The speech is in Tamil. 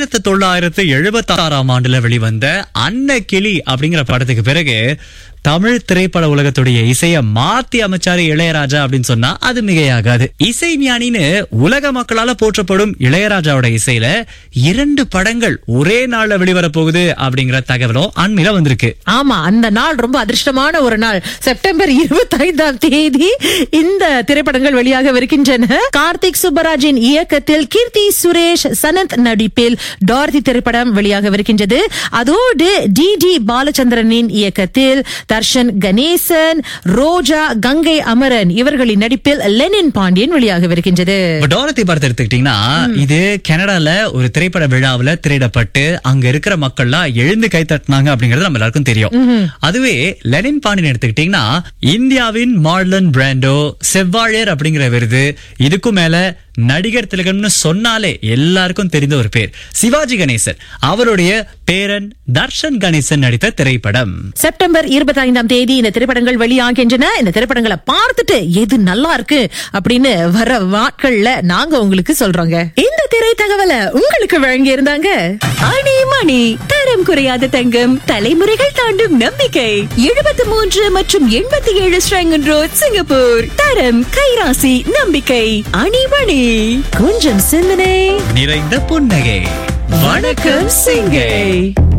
ஆயிரத்தி தொள்ளாயிரத்து எழுபத்தி ஆறாம் ஆண்டுல வெளிவந்த அன்ன கிளி அப்படிங்கிற படத்துக்கு பிறகு தமிழ் திரைப்பட உலகத்துடைய இசைய மாத்தி அமைச்சாரு இளையராஜா அப்படின்னு சொன்னா அது மிகையாகாது இசை ஞானின்னு உலக மக்களால போற்றப்படும் இளையராஜாவோட இசையில இரண்டு படங்கள் ஒரே நாள்ல வெளிவர போகுது அப்படிங்கிற தகவலும் அண்மையில வந்திருக்கு ஆமா அந்த நாள் ரொம்ப அதிர்ஷ்டமான ஒரு நாள் செப்டம்பர் இருபத்தி ஐந்தாம் தேதி இந்த திரைப்படங்கள் வெளியாகவிருக்கின்றன கார்த்திக் சுப்பராஜின் இயக்கத்தில் கீர்த்தி சுரேஷ் சனந்த் நடிப்பில் டார்தி திரைப்படம் வெளியாகவிருக்கின்றது அதோடு டி டி பாலச்சந்திரனின் இயக்கத்தில் தர்ஷன் கணேசன் ரோஜா கங்கை அமரன் இவர்களின் நடிப்பில் லெனின் பாண்டியன் வெளியாகவிருக்கின்றது இப்ப டாரதி படத்தை எடுத்துக்கிட்டீங்கன்னா இது கனடால ஒரு திரைப்பட விழாவுல திரையிடப்பட்டு அங்க இருக்கிற மக்கள்லாம் எழுந்து கை தட்டினாங்க அப்படிங்கறது நம்ம எல்லாருக்கும் தெரியும் அதுவே லெனின் பாண்டியன் எடுத்துக்கிட்டீங்கன்னா இந்தியாவின் மார்லன் பிராண்டோ செவ்வாழையர் அப்படிங்கிற விருது இதுக்கும் மேல நடிகர் திலகம்னு சொன்னாலே எல்லாருக்கும் தெரிந்த ஒரு பேர் சிவாஜி கணேசன் அவருடைய பேரன் தர்ஷன் கணேசன் நடித்த திரைப்படம் செப்டம்பர் இருபத்தி ஐந்தாம் தேதி இந்த திரைப்படங்கள் வெளியாகின்றன இந்த திரைப்படங்களை பார்த்துட்டு எது நல்லா இருக்கு அப்படின்னு வர நாட்கள்ல நாங்க உங்களுக்கு சொல்றோங்க இந்த திரை தகவலை உங்களுக்கு வழங்கி இருந்தாங்க அணி மணி தரம் குறையாத தங்கம் தலைமுறைகள் தாண்டும் நம்பிக்கை எழுபத்தி மூன்று மற்றும் எண்பத்தி ஏழு ஸ்ரங்கன் ரோட் சிங்கப்பூர் தரம் கைராசி நம்பிக்கை அணிமணி கொஞ்சம் சிந்தனை நிறைந்த புன்னகை வணக்கம் சிங்கை